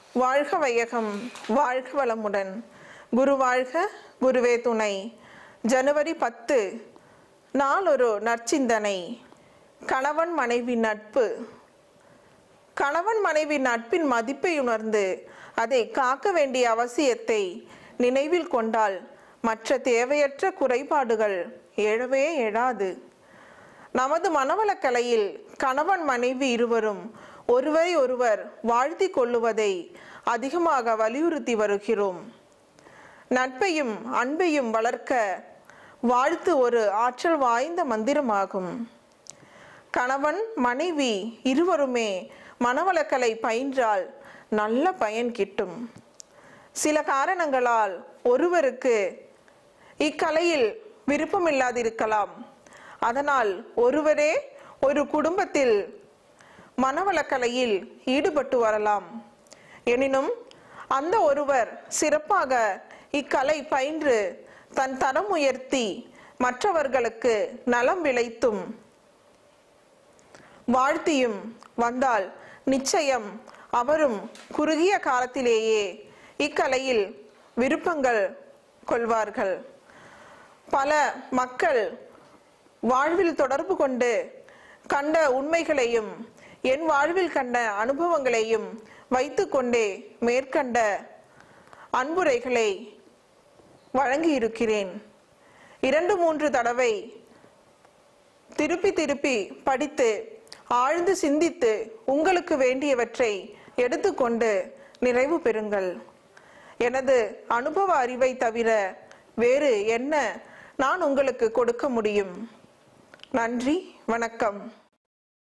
வாழ்க வையகம் வாழ்க வளமுடன் குரு வாழ்க குருவே துணை ஜனவரி பத்து நாளொரு நற்சிந்தனை கணவன் மனைவி நட்பு கணவன் மனைவி நட்பின் மதிப்பை உணர்ந்து அதை காக்க வேண்டிய அவசியத்தை நினைவில் கொண்டால் மற்ற தேவையற்ற குறைபாடுகள் எழவே எழாது நமது மனவளக்கலையில் கணவன் மனைவி இருவரும் ஒருவரை ஒருவர் வாழ்த்தி கொள்ளுவதை அதிகமாக வலியுறுத்தி வருகிறோம் நட்பையும் அன்பையும் வளர்க்க வாழ்த்து ஒரு ஆற்றல் வாய்ந்த மந்திரமாகும் கணவன் மனைவி இருவருமே மனவளக்கலை பயின்றால் நல்ல பயன் கிட்டும் சில காரணங்களால் ஒருவருக்கு இக்கலையில் விருப்பமில்லாதிருக்கலாம் அதனால் ஒருவரே ஒரு குடும்பத்தில் மனவளக்கலையில் ஈடுபட்டு வரலாம் எனினும் அந்த ஒருவர் சிறப்பாக இக்கலை பயின்று தன் தரம் உயர்த்தி மற்றவர்களுக்கு நலம் விளைத்தும் வாழ்த்தியும் வந்தால் நிச்சயம் அவரும் குறுகிய காலத்திலேயே இக்கலையில் விருப்பங்கள் கொள்வார்கள் பல மக்கள் வாழ்வில் தொடர்பு கொண்டு கண்ட உண்மைகளையும் என் வாழ்வில் கண்ட அனுபவங்களையும் வைத்துக்கொண்டே மேற்கண்ட அன்புரைகளை வழங்கியிருக்கிறேன் இரண்டு மூன்று தடவை திருப்பி திருப்பி படித்து ஆழ்ந்து சிந்தித்து உங்களுக்கு வேண்டியவற்றை எடுத்துக்கொண்டு நிறைவு பெறுங்கள் எனது அனுபவ அறிவை தவிர வேறு என்ன நான் உங்களுக்கு கொடுக்க முடியும் நன்றி வணக்கம்